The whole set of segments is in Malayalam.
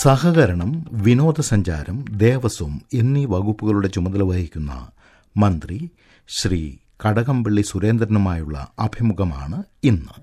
സഹകരണം വിനോദസഞ്ചാരം ദേവസ്വം എന്നീ വകുപ്പുകളുടെ ചുമതല വഹിക്കുന്ന മന്ത്രി ശ്രീ കടകംപള്ളി സുരേന്ദ്രനുമായുള്ള അഭിമുഖമാണ് ഇന്ന്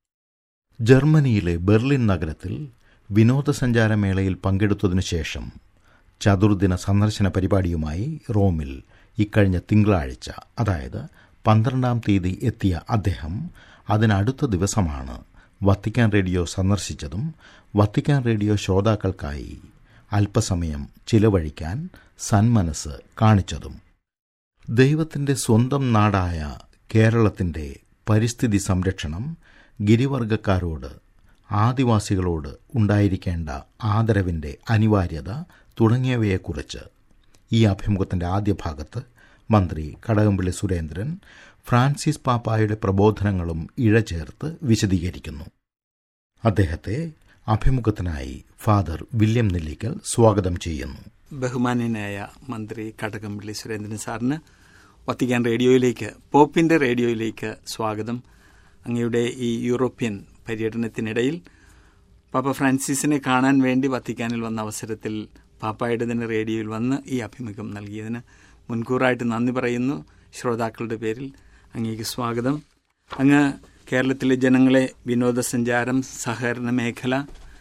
ജർമ്മനിയിലെ ബെർലിൻ നഗരത്തിൽ വിനോദസഞ്ചാരമേളയിൽ പങ്കെടുത്തതിനു ശേഷം ചതുർദിന സന്ദർശന പരിപാടിയുമായി റോമിൽ ഇക്കഴിഞ്ഞ തിങ്കളാഴ്ച അതായത് പന്ത്രണ്ടാം തീയതി എത്തിയ അദ്ദേഹം അതിനടുത്ത ദിവസമാണ് വത്തിക്കാൻ റേഡിയോ സന്ദർശിച്ചതും വത്തിക്കാൻ റേഡിയോ ശ്രോതാക്കൾക്കായി അല്പസമയം ചിലവഴിക്കാൻ സന്മനസ് കാണിച്ചതും ദൈവത്തിൻ്റെ സ്വന്തം നാടായ കേരളത്തിൻ്റെ പരിസ്ഥിതി സംരക്ഷണം ഗിരിവർഗക്കാരോട് ആദിവാസികളോട് ഉണ്ടായിരിക്കേണ്ട ആദരവിൻ്റെ അനിവാര്യത തുടങ്ങിയവയെക്കുറിച്ച് ഈ അഭിമുഖത്തിൻ്റെ ആദ്യ ഭാഗത്ത് മന്ത്രി കടകംപള്ളി സുരേന്ദ്രൻ ഫ്രാൻസിസ് പാപ്പായുടെ പ്രബോധനങ്ങളും ഇഴചേർത്ത് വിശദീകരിക്കുന്നു അദ്ദേഹത്തെ അഭിമുഖത്തിനായി ഫാദർ വില്യം നെല്ലിക്കൽ സ്വാഗതം ചെയ്യുന്നു ബഹുമാന്യനായ മന്ത്രി കടകംപള്ളി സുരേന്ദ്രൻ സാറിന് വത്തിക്കാൻ റേഡിയോയിലേക്ക് പോപ്പിന്റെ റേഡിയോയിലേക്ക് സ്വാഗതം അങ്ങയുടെ ഈ യൂറോപ്യൻ പര്യടനത്തിനിടയിൽ പാപ്പ ഫ്രാൻസിസിനെ കാണാൻ വേണ്ടി വത്തിക്കാനിൽ വന്ന അവസരത്തിൽ പാപ്പായുടെ തന്നെ റേഡിയോയിൽ വന്ന് ഈ അഭിമുഖം നൽകിയതിന് മുൻകൂറായിട്ട് നന്ദി പറയുന്നു ശ്രോതാക്കളുടെ പേരിൽ അങ്ങേക്ക് സ്വാഗതം അങ്ങ് കേരളത്തിലെ ജനങ്ങളെ വിനോദസഞ്ചാരം സഹകരണ മേഖല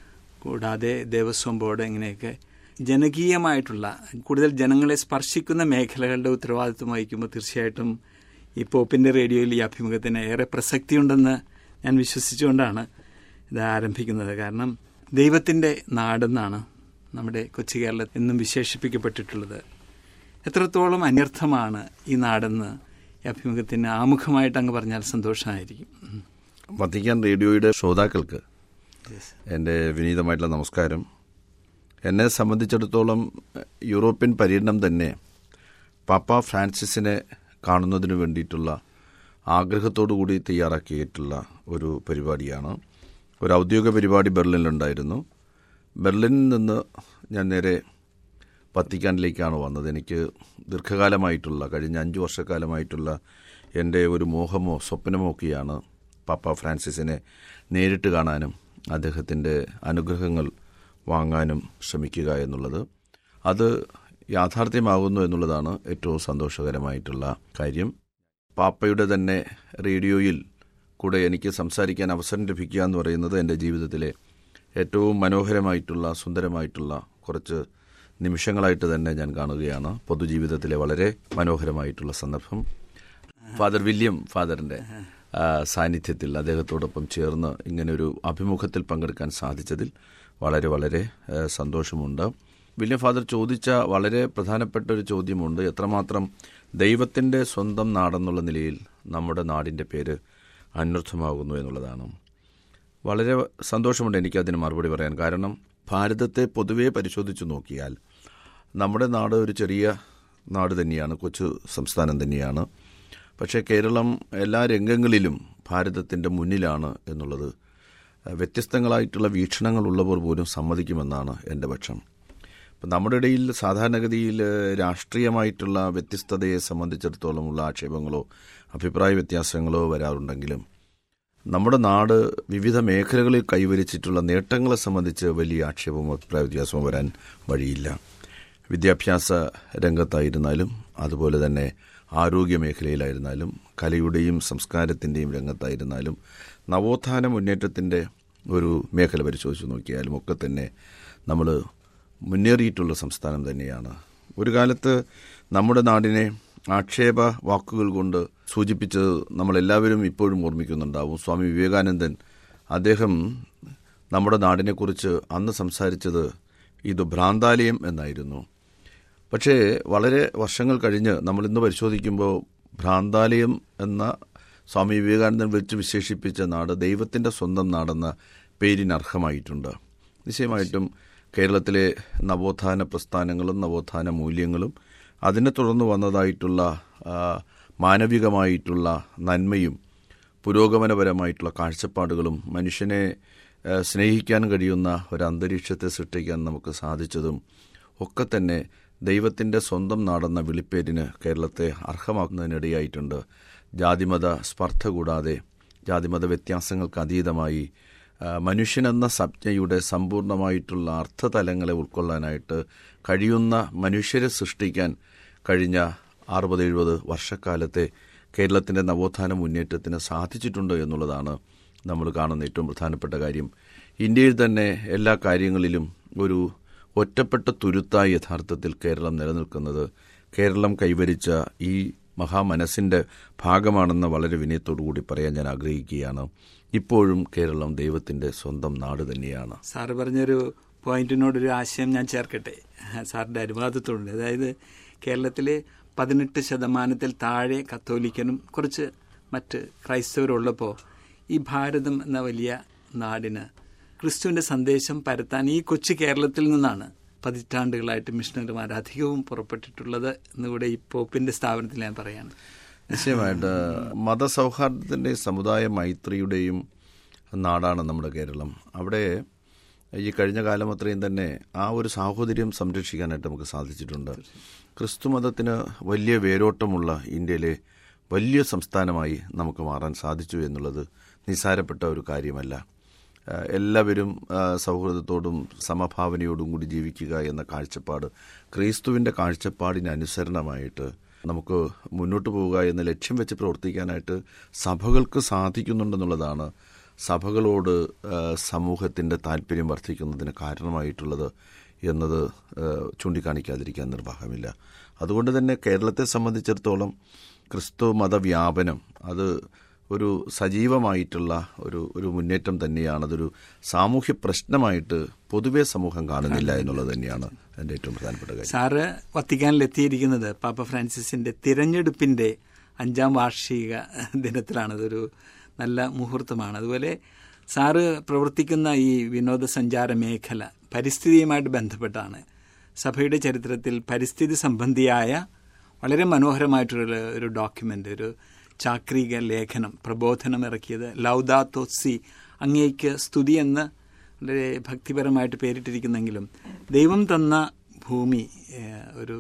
കൂടാതെ ദേവസ്വം ബോർഡ് ഇങ്ങനെയൊക്കെ ജനകീയമായിട്ടുള്ള കൂടുതൽ ജനങ്ങളെ സ്പർശിക്കുന്ന മേഖലകളുടെ ഉത്തരവാദിത്വം വഹിക്കുമ്പോൾ തീർച്ചയായിട്ടും ഈ പോപ്പിന്റെ റേഡിയോയിൽ ഈ അഭിമുഖത്തിന് ഏറെ പ്രസക്തിയുണ്ടെന്ന് ഞാൻ വിശ്വസിച്ചുകൊണ്ടാണ് ഇത് ആരംഭിക്കുന്നത് കാരണം ദൈവത്തിൻ്റെ നാടെന്നാണ് നമ്മുടെ കൊച്ചു കേരളം എന്നും വിശേഷിപ്പിക്കപ്പെട്ടിട്ടുള്ളത് എത്രത്തോളം അന്യർത്ഥമാണ് ഈ നാടെന്ന് ഈ അഭിമുഖത്തിന് ആമുഖമായിട്ട് അങ്ങ് പറഞ്ഞാൽ സന്തോഷമായിരിക്കും വത്തിക്കാൻ റേഡിയോയുടെ ശ്രോതാക്കൾക്ക് എൻ്റെ വിനീതമായിട്ടുള്ള നമസ്കാരം എന്നെ സംബന്ധിച്ചിടത്തോളം യൂറോപ്യൻ പര്യടനം തന്നെ പാപ്പ ഫ്രാൻസിസിനെ കാണുന്നതിന് വേണ്ടിയിട്ടുള്ള ആഗ്രഹത്തോടു കൂടി തയ്യാറാക്കിയിട്ടുള്ള ഒരു പരിപാടിയാണ് ഒരു ഔദ്യോഗിക പരിപാടി ബെർലിനിലുണ്ടായിരുന്നു ബെർലിനിൽ നിന്ന് ഞാൻ നേരെ വത്തിക്കാനിലേക്കാണ് വന്നത് എനിക്ക് ദീർഘകാലമായിട്ടുള്ള കഴിഞ്ഞ അഞ്ച് വർഷക്കാലമായിട്ടുള്ള എൻ്റെ ഒരു മോഹമോ സ്വപ്നമോ ഒക്കെയാണ് പാപ്പ ഫ്രാൻസിസിനെ നേരിട്ട് കാണാനും അദ്ദേഹത്തിൻ്റെ അനുഗ്രഹങ്ങൾ വാങ്ങാനും ശ്രമിക്കുക എന്നുള്ളത് അത് യാഥാർത്ഥ്യമാകുന്നു എന്നുള്ളതാണ് ഏറ്റവും സന്തോഷകരമായിട്ടുള്ള കാര്യം പാപ്പയുടെ തന്നെ റേഡിയോയിൽ കൂടെ എനിക്ക് സംസാരിക്കാൻ അവസരം ലഭിക്കുക എന്ന് പറയുന്നത് എൻ്റെ ജീവിതത്തിലെ ഏറ്റവും മനോഹരമായിട്ടുള്ള സുന്ദരമായിട്ടുള്ള കുറച്ച് നിമിഷങ്ങളായിട്ട് തന്നെ ഞാൻ കാണുകയാണ് പൊതുജീവിതത്തിലെ വളരെ മനോഹരമായിട്ടുള്ള സന്ദർഭം ഫാദർ വില്യം ഫാദറിൻ്റെ സാന്നിധ്യത്തിൽ അദ്ദേഹത്തോടൊപ്പം ചേർന്ന് ഇങ്ങനൊരു അഭിമുഖത്തിൽ പങ്കെടുക്കാൻ സാധിച്ചതിൽ വളരെ വളരെ സന്തോഷമുണ്ട് വില്യം ഫാദർ ചോദിച്ച വളരെ പ്രധാനപ്പെട്ട ഒരു ചോദ്യമുണ്ട് എത്രമാത്രം ദൈവത്തിൻ്റെ സ്വന്തം നാടെന്നുള്ള നിലയിൽ നമ്മുടെ നാടിൻ്റെ പേര് അനർത്ഥമാകുന്നു എന്നുള്ളതാണ് വളരെ സന്തോഷമുണ്ട് എനിക്ക് അതിന് മറുപടി പറയാൻ കാരണം ഭാരതത്തെ പൊതുവെ പരിശോധിച്ചു നോക്കിയാൽ നമ്മുടെ നാട് ഒരു ചെറിയ നാട് തന്നെയാണ് കൊച്ചു സംസ്ഥാനം തന്നെയാണ് പക്ഷേ കേരളം എല്ലാ രംഗങ്ങളിലും ഭാരതത്തിൻ്റെ മുന്നിലാണ് എന്നുള്ളത് വ്യത്യസ്തങ്ങളായിട്ടുള്ള വീക്ഷണങ്ങളുള്ളവർ പോലും സമ്മതിക്കുമെന്നാണ് എൻ്റെ പക്ഷം ഇപ്പം നമ്മുടെ ഇടയിൽ സാധാരണഗതിയിൽ രാഷ്ട്രീയമായിട്ടുള്ള വ്യത്യസ്തതയെ സംബന്ധിച്ചിടത്തോളമുള്ള ആക്ഷേപങ്ങളോ അഭിപ്രായ വ്യത്യാസങ്ങളോ വരാറുണ്ടെങ്കിലും നമ്മുടെ നാട് വിവിധ മേഖലകളിൽ കൈവരിച്ചിട്ടുള്ള നേട്ടങ്ങളെ സംബന്ധിച്ച് വലിയ ആക്ഷേപമോ അഭിപ്രായ വ്യത്യാസമോ വരാൻ വഴിയില്ല വിദ്യാഭ്യാസ രംഗത്തായിരുന്നാലും അതുപോലെ തന്നെ ആരോഗ്യ മേഖലയിലായിരുന്നാലും കലയുടെയും സംസ്കാരത്തിൻ്റെയും രംഗത്തായിരുന്നാലും നവോത്ഥാന മുന്നേറ്റത്തിൻ്റെ ഒരു മേഖല പരിശോധിച്ച് നോക്കിയാലും ഒക്കെ തന്നെ നമ്മൾ മുന്നേറിയിട്ടുള്ള സംസ്ഥാനം തന്നെയാണ് ഒരു കാലത്ത് നമ്മുടെ നാടിനെ ആക്ഷേപ വാക്കുകൾ കൊണ്ട് സൂചിപ്പിച്ചത് നമ്മളെല്ലാവരും ഇപ്പോഴും ഓർമ്മിക്കുന്നുണ്ടാവും സ്വാമി വിവേകാനന്ദൻ അദ്ദേഹം നമ്മുടെ നാടിനെക്കുറിച്ച് അന്ന് സംസാരിച്ചത് ഇത് ഭ്രാന്താലയം എന്നായിരുന്നു പക്ഷേ വളരെ വർഷങ്ങൾ കഴിഞ്ഞ് നമ്മളിന്ന് പരിശോധിക്കുമ്പോൾ ഭ്രാന്താലയം എന്ന സ്വാമി വിവേകാനന്ദൻ വിളിച്ച് വിശേഷിപ്പിച്ച നാട് ദൈവത്തിൻ്റെ സ്വന്തം നാടെന്ന പേരിന് അർഹമായിട്ടുണ്ട് നിശ്ചയമായിട്ടും കേരളത്തിലെ നവോത്ഥാന പ്രസ്ഥാനങ്ങളും നവോത്ഥാന മൂല്യങ്ങളും അതിനെ തുടർന്ന് വന്നതായിട്ടുള്ള മാനവികമായിട്ടുള്ള നന്മയും പുരോഗമനപരമായിട്ടുള്ള കാഴ്ചപ്പാടുകളും മനുഷ്യനെ സ്നേഹിക്കാൻ കഴിയുന്ന ഒരു അന്തരീക്ഷത്തെ സൃഷ്ടിക്കാൻ നമുക്ക് സാധിച്ചതും ഒക്കെ തന്നെ ദൈവത്തിൻ്റെ സ്വന്തം നാടെന്ന വിളിപ്പേരിന് കേരളത്തെ അർഹമാക്കുന്നതിനിടയായിട്ടുണ്ട് ജാതിമത സ്പർദ്ധ കൂടാതെ ജാതിമത വ്യത്യാസങ്ങൾക്ക് അതീതമായി ആ, മനുഷ്യനെന്ന സംജ്ഞയുടെ സമ്പൂർണ്ണമായിട്ടുള്ള അർത്ഥതലങ്ങളെ ഉൾക്കൊള്ളാനായിട്ട് കഴിയുന്ന മനുഷ്യരെ സൃഷ്ടിക്കാൻ കഴിഞ്ഞ അറുപത് എഴുപത് വർഷക്കാലത്തെ കേരളത്തിൻ്റെ നവോത്ഥാന മുന്നേറ്റത്തിന് സാധിച്ചിട്ടുണ്ട് എന്നുള്ളതാണ് നമ്മൾ കാണുന്ന ഏറ്റവും പ്രധാനപ്പെട്ട കാര്യം ഇന്ത്യയിൽ തന്നെ എല്ലാ കാര്യങ്ങളിലും ഒരു ഒറ്റപ്പെട്ട തുരുത്തായി യഥാർത്ഥത്തിൽ കേരളം നിലനിൽക്കുന്നത് കേരളം കൈവരിച്ച ഈ മഹാമനസ്സിൻ്റെ ഭാഗമാണെന്ന് വളരെ വിനയത്തോടു കൂടി പറയാൻ ഞാൻ ആഗ്രഹിക്കുകയാണ് ഇപ്പോഴും കേരളം ദൈവത്തിൻ്റെ സ്വന്തം നാട് തന്നെയാണ് സാറ് പറഞ്ഞൊരു പോയിന്റിനോടൊരു ആശയം ഞാൻ ചേർക്കട്ടെ സാറിന്റെ അനുവാദത്തോടുണ്ട് അതായത് കേരളത്തിലെ പതിനെട്ട് ശതമാനത്തിൽ താഴെ കത്തോലിക്കനും കുറച്ച് മറ്റ് ക്രൈസ്തവരുള്ളപ്പോൾ ഈ ഭാരതം എന്ന വലിയ നാടിന് ക്രിസ്തുവിന്റെ സന്ദേശം പരത്താൻ ഈ കൊച്ചു കേരളത്തിൽ നിന്നാണ് പതിറ്റാണ്ടുകളായിട്ട് മിഷണറിമാർ അധികവും പുറപ്പെട്ടിട്ടുള്ളത് എന്നുകൂടെ ഈ പോപ്പിന്റെ സ്ഥാപനത്തിൽ ഞാൻ പറയാണ് നിശ്ചയമായിട്ട് മതസൗഹാർദ്ദത്തിൻ്റെയും സമുദായ മൈത്രിയുടെയും നാടാണ് നമ്മുടെ കേരളം അവിടെ ഈ കഴിഞ്ഞ കാലം അത്രയും തന്നെ ആ ഒരു സാഹോദര്യം സംരക്ഷിക്കാനായിട്ട് നമുക്ക് സാധിച്ചിട്ടുണ്ട് ക്രിസ്തു മതത്തിന് വലിയ വേരോട്ടമുള്ള ഇന്ത്യയിലെ വലിയ സംസ്ഥാനമായി നമുക്ക് മാറാൻ സാധിച്ചു എന്നുള്ളത് നിസ്സാരപ്പെട്ട ഒരു കാര്യമല്ല ആ, എല്ലാവരും ആ, സൗഹൃദത്തോടും സമഭാവനയോടും കൂടി ജീവിക്കുക എന്ന കാഴ്ചപ്പാട് ക്രിസ്തുവിൻ്റെ കാഴ്ചപ്പാടിന് അനുസരണമായിട്ട് നമുക്ക് മുന്നോട്ട് പോവുക എന്ന ലക്ഷ്യം വെച്ച് പ്രവർത്തിക്കാനായിട്ട് സഭകൾക്ക് സാധിക്കുന്നുണ്ടെന്നുള്ളതാണ് സഭകളോട് ആ, സമൂഹത്തിൻ്റെ താല്പര്യം വർദ്ധിക്കുന്നതിന് കാരണമായിട്ടുള്ളത് എന്നത് ആ, ചൂണ്ടിക്കാണിക്കാതിരിക്കാൻ നിർവാഹമില്ല അതുകൊണ്ട് തന്നെ കേരളത്തെ സംബന്ധിച്ചിടത്തോളം ക്രിസ്തു മതവ്യാപനം അത് ഒരു സജീവമായിട്ടുള്ള ഒരു ഒരു മുന്നേറ്റം തന്നെയാണ് അതൊരു സാമൂഹ്യ പ്രശ്നമായിട്ട് പൊതുവെ സമൂഹം കാണുന്നില്ല എന്നുള്ളത് തന്നെയാണ് എൻ്റെ ഏറ്റവും പ്രധാനപ്പെട്ട കാര്യം സാറ് വത്തിക്കാനിൽ എത്തിയിരിക്കുന്നത് പാപ്പ ഫ്രാൻസിസിന്റെ തിരഞ്ഞെടുപ്പിന്റെ അഞ്ചാം വാർഷിക ദിനത്തിലാണ് ഇതൊരു നല്ല മുഹൂർത്തമാണ് അതുപോലെ സാറ് പ്രവർത്തിക്കുന്ന ഈ വിനോദസഞ്ചാര മേഖല പരിസ്ഥിതിയുമായിട്ട് ബന്ധപ്പെട്ടാണ് സഭയുടെ ചരിത്രത്തിൽ പരിസ്ഥിതി സംബന്ധിയായ വളരെ മനോഹരമായിട്ടുള്ള ഒരു ഡോക്യുമെന്റ് ഒരു ചാക്രിക ലേഖനം പ്രബോധനം ഇറക്കിയത് ലൗദാത്തോസി അങ്ങേക്ക് സ്തുതി എന്ന് വളരെ ഭക്തിപരമായിട്ട് പേരിട്ടിരിക്കുന്നെങ്കിലും ദൈവം തന്ന ഭൂമി ഏഹ്, ഒരു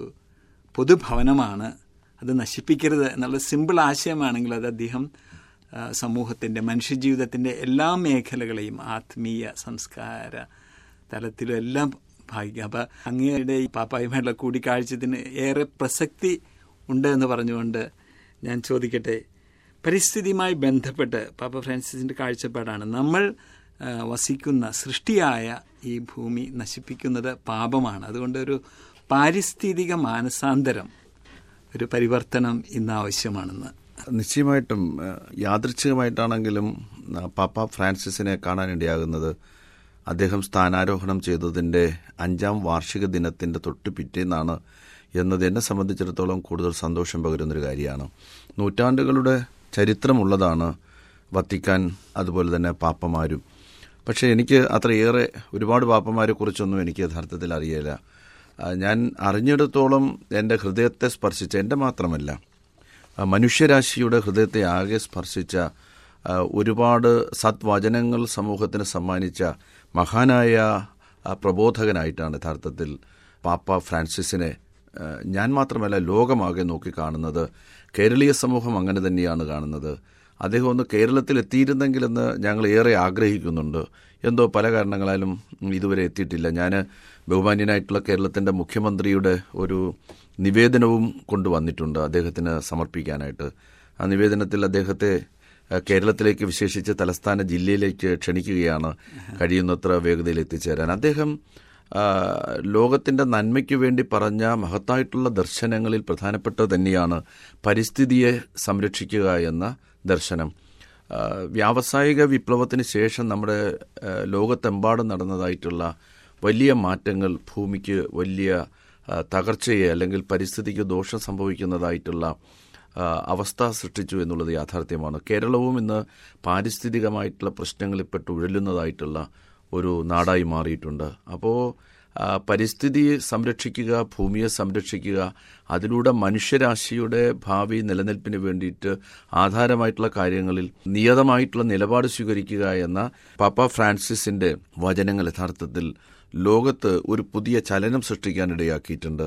പൊതുഭവനമാണ് അത് നശിപ്പിക്കരുത് എന്നുള്ള സിമ്പിൾ ആശയമാണെങ്കിൽ അത് അദ്ദേഹം ആ, സമൂഹത്തിന്റെ മനുഷ്യജീവിതത്തിന്റെ എല്ലാ മേഖലകളെയും ആത്മീയ സംസ്കാര തലത്തിലും എല്ലാം ഭാഗിക്കുക അപ്പൊ അങ്ങയുടെ ഈ പാപ്പായുമായിട്ടുള്ള കൂടിക്കാഴ്ചത്തിന് ഏറെ പ്രസക്തി ഉണ്ട് എന്ന് പറഞ്ഞുകൊണ്ട് ഞാൻ ചോദിക്കട്ടെ പരിസ്ഥിതിയുമായി ബന്ധപ്പെട്ട് പാപ്പ ഫ്രാൻസിസിന്റെ കാഴ്ചപ്പാടാണ് നമ്മൾ ആ, വസിക്കുന്ന സൃഷ്ടിയായ ഈ ഭൂമി നശിപ്പിക്കുന്നത് പാപമാണ് അതുകൊണ്ട് ഒരു പാരിസ്ഥിതിക മാനസാന്തരം ഒരു പരിവർത്തനം ഇന്ന് ആവശ്യമാണെന്ന് നിശ്ചയമായിട്ടും ഏഹ്, യാദൃച്ഛികമായിട്ടാണെങ്കിലും ആ, പാപ്പ ഫ്രാൻസിസിനെ കാണാനിടയാകുന്നത് അദ്ദേഹം സ്ഥാനാരോഹണം ചെയ്തതിൻ്റെ അഞ്ചാം വാർഷിക ദിനത്തിൻ്റെ തൊട്ട് പിറ്റേന്നാണ് എന്നത് എന്നെ സംബന്ധിച്ചിടത്തോളം കൂടുതൽ സന്തോഷം പകരുന്നൊരു കാര്യമാണ് നൂറ്റാണ്ടുകളുടെ ചരിത്രമുള്ളതാണ് വത്തിക്കാൻ അതുപോലെ തന്നെ പാപ്പമാരും പക്ഷേ എനിക്ക് അത്രയേറെ ഒരുപാട് പാപ്പമാരെ കുറിച്ചൊന്നും എനിക്ക് യഥാർത്ഥത്തിൽ അറിയില്ല ആ, ഞാൻ അറിഞ്ഞിടത്തോളം എൻ്റെ ഹൃദയത്തെ സ്പർശിച്ച എൻ്റെ മാത്രമല്ല ആ, മനുഷ്യരാശിയുടെ ഹൃദയത്തെ ആകെ സ്പർശിച്ച ആ, ഒരുപാട് സദ്വചനങ്ങൾ സമൂഹത്തിന് സമ്മാനിച്ച മഹാനായ ആ, പ്രബോധകനായിട്ടാണ് യഥാർത്ഥത്തിൽ പാപ്പ ഫ്രാൻസിസിനെ ആ, ഞാൻ മാത്രമല്ല ലോകമാകെ നോക്കിക്കാണുന്നത് കേരളീയ സമൂഹം അങ്ങനെ തന്നെയാണ് കാണുന്നത് അദ്ദേഹം ഒന്ന് കേരളത്തിൽ എത്തിയിരുന്നെങ്കിലെന്ന് ഞങ്ങൾ ഏറെ ആഗ്രഹിക്കുന്നുണ്ട് എന്തോ പല കാരണങ്ങളാലും ഇതുവരെ എത്തിയിട്ടില്ല ഞാൻ ബഹുമാന്യനായിട്ടുള്ള കേരളത്തിൻ്റെ മുഖ്യമന്ത്രിയുടെ ഒരു നിവേദനവും കൊണ്ടുവന്നിട്ടുണ്ട് അദ്ദേഹത്തിന് സമർപ്പിക്കാനായിട്ട് ആ നിവേദനത്തിൽ അദ്ദേഹത്തെ അഹ്, കേരളത്തിലേക്ക് വിശേഷിച്ച് തലസ്ഥാന ജില്ലയിലേക്ക് ക്ഷണിക്കുകയാണ് കഴിയുന്നത്ര വേഗതയിൽ എത്തിച്ചേരാൻ അദ്ദേഹം ആ, ലോകത്തിന്റെ നന്മയ്ക്ക് വേണ്ടി പറഞ്ഞ മഹത്തായിട്ടുള്ള ദർശനങ്ങളിൽ പ്രധാനപ്പെട്ടത് തന്നെയാണ് പരിസ്ഥിതിയെ സംരക്ഷിക്കുക എന്ന ദർശനം ആ, വ്യാവസായിക വിപ്ലവത്തിന് ശേഷം നമ്മുടെ ആ, ലോകത്തെമ്പാടും നടന്നതായിട്ടുള്ള വലിയ മാറ്റങ്ങൾ ഭൂമിക്ക് വലിയ ആ, തകർച്ചയെ അല്ലെങ്കിൽ പരിസ്ഥിതിക്ക് ദോഷം സംഭവിക്കുന്നതായിട്ടുള്ള ആ, അവസ്ഥ സൃഷ്ടിച്ചു എന്നുള്ളത് യാഥാർത്ഥ്യമാണ് കേരളവും ഇന്ന് പാരിസ്ഥിതികമായിട്ടുള്ള പ്രശ്നങ്ങളിൽപ്പെട്ട് ഉഴലുന്നതായിട്ടുള്ള ഒരു നാടായി മാറിയിട്ടുണ്ട് അപ്പോൾ പരിസ്ഥിതിയെ സംരക്ഷിക്കുക ഭൂമിയെ സംരക്ഷിക്കുക അതിലൂടെ മനുഷ്യരാശിയുടെ ഭാവി നിലനിൽപ്പിന് വേണ്ടിയിട്ട് ആധാരമായിട്ടുള്ള കാര്യങ്ങളിൽ നിയതമായിട്ടുള്ള നിലപാട് സ്വീകരിക്കുക എന്ന പാപ്പ ഫ്രാൻസിസിന്റെ വചനങ്ങൾ യഥാർത്ഥത്തിൽ ലോകത്ത് ഒരു പുതിയ ചലനം സൃഷ്ടിക്കാനിടയാക്കിയിട്ടുണ്ട്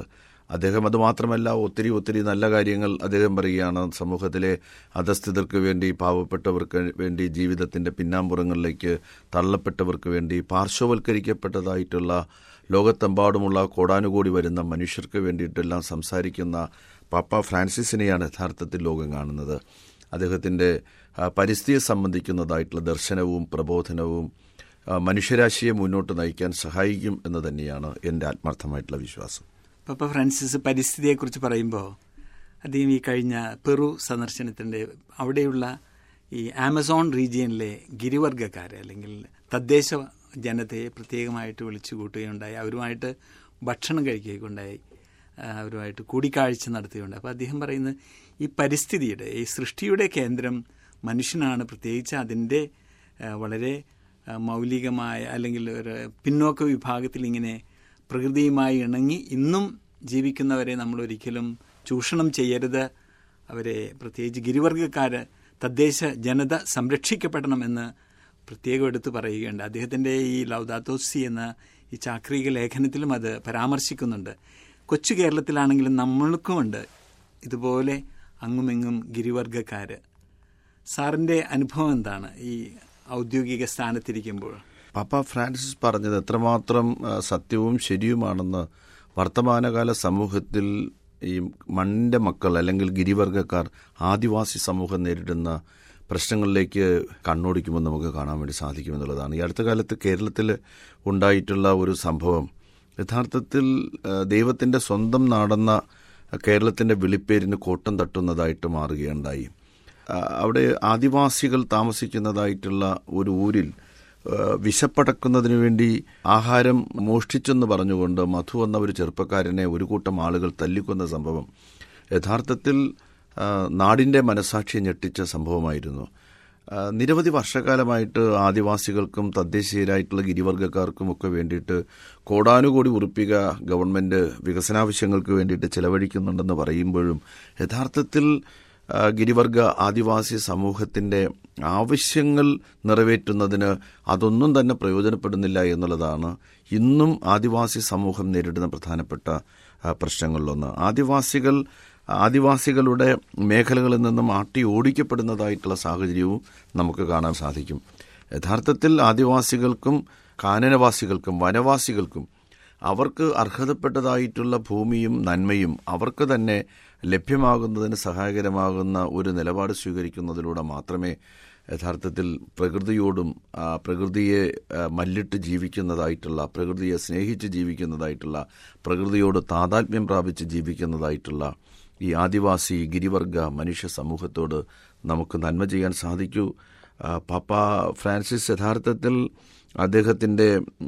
അദ്ദേഹം അതുമാത്രമല്ല ഒത്തിരി ഒത്തിരി നല്ല കാര്യങ്ങൾ അദ്ദേഹം പറയുകയാണ് സമൂഹത്തിലെ അധസ്ഥിതർക്ക് വേണ്ടി പാവപ്പെട്ടവർക്ക് വേണ്ടി ജീവിതത്തിന്റെ പിന്നാമ്പുറങ്ങളിലേക്ക് തള്ളപ്പെട്ടവർക്ക് വേണ്ടി പാർശ്വവൽക്കരിക്കപ്പെട്ടതായിട്ടുള്ള ലോകത്തെമ്പാടുമുള്ള കോടാനുകൂടി വരുന്ന മനുഷ്യർക്ക് വേണ്ടിയിട്ടെല്ലാം സംസാരിക്കുന്ന പാപ്പ ഫ്രാൻസിസിനെയാണ് യഥാർത്ഥത്തിൽ ലോകം കാണുന്നത് അദ്ദേഹത്തിൻ്റെ ആ, പരിസ്ഥിതിയെ സംബന്ധിക്കുന്നതായിട്ടുള്ള ദർശനവും പ്രബോധനവും ആ, മനുഷ്യരാശിയെ മുന്നോട്ട് നയിക്കാൻ സഹായിക്കും എന്ന് തന്നെയാണ് എൻ്റെ ആത്മാർത്ഥമായിട്ടുള്ള വിശ്വാസം പപ്പ ഫ്രാൻസിസ് പരിസ്ഥിതിയെക്കുറിച്ച് പറയുമ്പോൾ അദ്ദേഹം ഈ കഴിഞ്ഞ പെറു സന്ദർശനത്തിൻ്റെ അവിടെയുള്ള ഈ ആമസോൺ റീജിയനിലെ ഗിരിവർഗക്കാരെ അല്ലെങ്കിൽ തദ്ദേശ ജനതയെ പ്രത്യേകമായിട്ട് വിളിച്ചു കൂട്ടുകയുണ്ടായി അവരുമായിട്ട് ഭക്ഷണം കഴിക്കുകയുണ്ടായി ആ, അവരുമായിട്ട് കൂടിക്കാഴ്ച നടത്തുകയുണ്ടായി അപ്പോൾ അദ്ദേഹം പറയുന്നത് ഈ പരിസ്ഥിതിയുടെ ഈ സൃഷ്ടിയുടെ കേന്ദ്രം മനുഷ്യനാണ് പ്രത്യേകിച്ച് അതിൻ്റെ ആ, വളരെ ആ, മൗലികമായ അല്ലെങ്കിൽ ഒരു പിന്നോക്ക വിഭാഗത്തിൽ ഇങ്ങനെ പ്രകൃതിയുമായി ഇണങ്ങി ഇന്നും ജീവിക്കുന്നവരെ നമ്മൾ ഒരിക്കലും ചൂഷണം ചെയ്യരുത് അവരെ പ്രത്യേകിച്ച് ഗിരിവർഗക്കാർ തദ്ദേശ ജനത സംരക്ഷിക്കപ്പെടണമെന്ന് പ്രത്യേകം എടുത്തു പറയുകയുണ്ട് അദ്ദേഹത്തിൻ്റെ ഈ ലൗദാത്തോസി എന്ന ഈ ചാക്രിക ലേഖനത്തിലും അത് പരാമർശിക്കുന്നുണ്ട് കൊച്ചു കേരളത്തിലാണെങ്കിലും നമ്മൾക്കുമുണ്ട് ഇതുപോലെ അങ്ങുമിങ്ങും ഗിരിവർഗക്കാർ സാറിൻ്റെ അനുഭവം എന്താണ് ഈ ഔദ്യോഗിക സ്ഥാനത്തിരിക്കുമ്പോൾ പാപ്പ ഫ്രാൻസിസ് പറഞ്ഞത് എത്രമാത്രം ആ, സത്യവും ശരിയുമാണെന്ന് വർത്തമാനകാല സമൂഹത്തിൽ ഈ മണ്ണിന്റെ മക്കൾ അല്ലെങ്കിൽ ഗിരിവർഗക്കാർ ആദിവാസി സമൂഹം നേരിടുന്ന പ്രശ്നങ്ങളിലേക്ക് കണ്ണോടിക്കുമ്പോൾ നമുക്ക് കാണാൻ വേണ്ടി സാധിക്കുമെന്നുള്ളതാണ് ഈ അടുത്ത കാലത്ത് കേരളത്തിൽ ഉണ്ടായിട്ടുള്ള ഒരു സംഭവം യഥാർത്ഥത്തിൽ ആ, ദൈവത്തിന്റെ സ്വന്തം നാടെന്ന കേരളത്തിന്റെ വിളിപ്പേരിന് കോട്ടം തട്ടുന്നതായിട്ട് മാറുകയുണ്ടായി ആ, അവിടെ ആദിവാസികൾ താമസിക്കുന്നതായിട്ടുള്ള ഒരു ഊരിൽ ആ, വിശപ്പടക്കുന്നതിനു വേണ്ടി ആഹാരം മോഷ്ടിച്ചെന്ന് പറഞ്ഞുകൊണ്ട് മധു എന്ന ഒരു ചെറുപ്പക്കാരനെ ഒരു കൂട്ടം ആളുകൾ തല്ലിക്കൊന്ന സംഭവം യഥാർത്ഥത്തിൽ ആ, നാടിന്റെ മനസാക്ഷിയെ ഞെട്ടിച്ച സംഭവമായിരുന്നു ആ, നിരവധി വർഷക്കാലമായിട്ട് ആദിവാസികൾക്കും തദ്ദേശീയരായിട്ടുള്ള ഗിരിവർഗക്കാർക്കും ഒക്കെ വേണ്ടിയിട്ട് കോടാനുകോടി ഉറുപ്പിക ഗവൺമെന്റ് വികസനാവശ്യങ്ങൾക്ക് വേണ്ടിയിട്ട് ചെലവഴിക്കുന്നുണ്ടെന്ന് പറയുമ്പോഴും യഥാർത്ഥത്തിൽ ആ, ഗിരിവർഗ ആദിവാസി സമൂഹത്തിന്റെ ആവശ്യങ്ങൾ നിറവേറ്റുന്നതിന് അതൊന്നും തന്നെ പ്രയോജനപ്പെടുന്നില്ല എന്നുള്ളതാണ് ഇന്നും ആദിവാസി സമൂഹം നേരിടുന്ന പ്രധാനപ്പെട്ട ആ, പ്രശ്നങ്ങളിലൊന്ന് ആദിവാസികൾ ആദിവാസികളുടെ മേഖലകളിൽ നിന്നും ആട്ടി ഓടിക്കപ്പെടുന്നതായിട്ടുള്ള സാഹചര്യവും നമുക്ക് കാണാൻ സാധിക്കും യഥാർത്ഥത്തിൽ ആദിവാസികൾക്കും കാനനവാസികൾക്കും വനവാസികൾക്കും അവർക്ക് അർഹതപ്പെട്ടതായിട്ടുള്ള ഭൂമിയും നന്മയും അവർക്ക് തന്നെ ലഭ്യമാകുന്നതിന് സഹായകരമാകുന്ന ഒരു നിലപാട് സ്വീകരിക്കുന്നതിലൂടെ മാത്രമേ യഥാർത്ഥത്തിൽ പ്രകൃതിയോടും ആ, പ്രകൃതിയെ ആ, മല്ലിട്ട് ജീവിക്കുന്നതായിട്ടുള്ള പ്രകൃതിയെ സ്നേഹിച്ച് ജീവിക്കുന്നതായിട്ടുള്ള പ്രകൃതിയോട് താതാത്മ്യം പ്രാപിച്ച് ജീവിക്കുന്നതായിട്ടുള്ള ഈ ആദിവാസി ഗിരിവർഗ മനുഷ്യ സമൂഹത്തോട് നമുക്ക് നന്മ ചെയ്യാൻ സാധിക്കൂ ആ, പാപ്പ ഫ്രാൻസിസ് യഥാർത്ഥത്തിൽ അദ്ദേഹത്തിൻ്റെ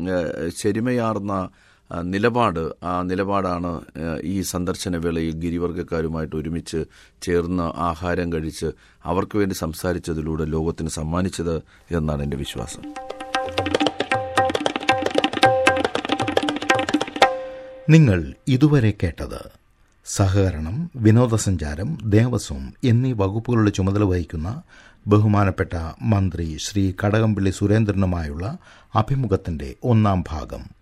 ശരിമയാർന്ന ആ, നിലപാട് ആ നിലപാടാണ് ആ, ഈ സന്ദർശന വേളയിൽ ഗിരിവർഗക്കാരുമായിട്ട് ഒരുമിച്ച് ചേർന്ന് ആഹാരം കഴിച്ച് അവർക്ക് വേണ്ടി സംസാരിച്ചതിലൂടെ ലോകത്തിന് സമ്മാനിച്ചത് എന്നാണ് എൻ്റെ വിശ്വാസം നിങ്ങൾ ഇതുവരെ കേട്ടത് സഹകരണം വിനോദസഞ്ചാരം ദേവസ്വം എന്നീ വകുപ്പുകളുടെ ചുമതല വഹിക്കുന്ന ബഹുമാനപ്പെട്ട മന്ത്രി ശ്രീ കടകംപള്ളി സുരേന്ദ്രനുമായുള്ള അഭിമുഖത്തിന്റെ ഒന്നാം ഭാഗം